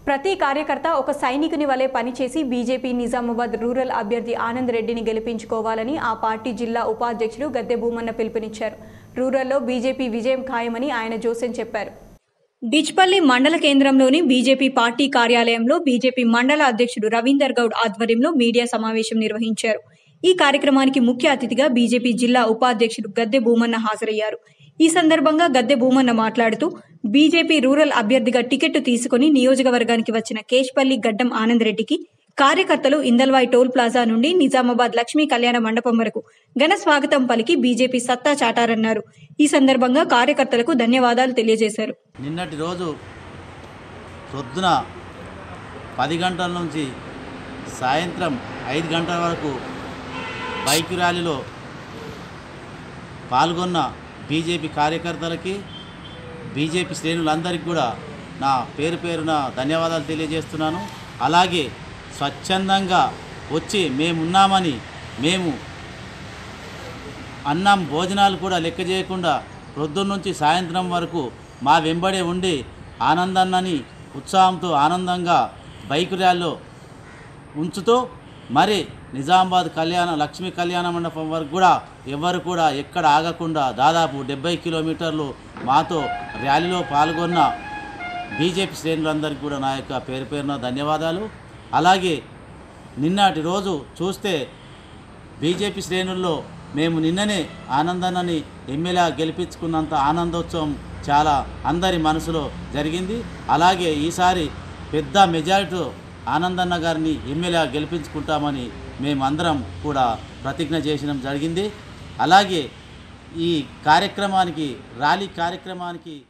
ప్రతి కార్యకర్త ఒక సైనికుని వలె పనిచేసి బీజేపీ నిజామాబాద్ రూరల్ అభ్యర్థి ఆనంద్ రెడ్డిని గెలిపించుకోవాలని ఆ పార్టీ జిల్లా ఉపాధ్యక్షుడు గద్దె భూమన్న పిలుపునిచ్చారు రూరల్లో బీజేపీ విజయం ఖాయమని ఆయన జోసెన్ చెప్పారు డిచ్పల్లి మండల కేంద్రంలోని బీజేపీ పార్టీ కార్యాలయంలో బీజేపీ మండల అధ్యక్షుడు రవీందర్ గౌడ్ ఆధ్వర్యంలో మీడియా సమావేశం నిర్వహించారు ఈ కార్యక్రమానికి ముఖ్య అతిథిగా బీజేపీ జిల్లా ఉపాధ్యక్షుడు గద్దె భూమన్న హాజరయ్యారు ఈ సందర్భంగా గద్దె భూమన్న మాట్లాడుతూ బీజేపీ రూరల్ అభ్యర్థిగా టికెట్ తీసుకుని నియోజకవర్గానికి వచ్చిన కేష్పల్లి గడ్డం ఆనంద్ రెడ్డికి కార్యకర్తలు ఇందల్వాయ్ టోల్ ప్లాజా నుండి నిజామాబాద్ లక్ష్మీ కళ్యాణ మండపం వరకు ఘన స్వాగతం పలికి బీజేపీ సత్తా చాటారన్నారు ఈ సందర్భంగా కార్యకర్తలకు ధన్యవాదాలు తెలియజేశారు నిన్నటి రోజు ప్రొద్దున పది గంటల నుంచి సాయంత్రం ఐదు గంటల వరకు బైక్ ర్యాలీలో పాల్గొన్న బీజేపీ కార్యకర్తలకి బీజేపీ శ్రేణులందరికీ కూడా నా పేరు పేరున ధన్యవాదాలు తెలియజేస్తున్నాను అలాగే స్వచ్ఛందంగా వచ్చి మేమున్నామని మేము అన్నం భోజనాలు కూడా లెక్క చేయకుండా ప్రొద్దున్న నుంచి సాయంత్రం వరకు మా వెంబడే ఉండి ఆనందాన్నని ఉత్సాహంతో ఆనందంగా బైక్ ర్యాలీలో ఉంచుతూ మరి నిజామాబాద్ కళ్యాణ లక్ష్మీ కళ్యాణ మండపం వరకు కూడా ఎవరు కూడా ఎక్కడ ఆగకుండా దాదాపు డెబ్బై కిలోమీటర్లు మాతో ర్యాలీలో పాల్గొన్న బీజేపీ శ్రేణులందరికీ కూడా నా యొక్క పేరు పేరున ధన్యవాదాలు అలాగే నిన్నటి రోజు చూస్తే బీజేపీ శ్రేణుల్లో మేము నిన్ననే ఆనందన్నని ఎమ్మెల్యే గెలిపించుకున్నంత ఆనందోత్సవం చాలా అందరి మనసులో జరిగింది అలాగే ఈసారి పెద్ద మెజారిటీతో ఆనందన్న గారిని ఎమ్మెల్యే గెలిపించుకుంటామని మేమందరం కూడా ప్రతిజ్ఞ చేసడం జరిగింది అలాగే ఈ కార్యక్రమానికి ర్యాలీ కార్యక్రమానికి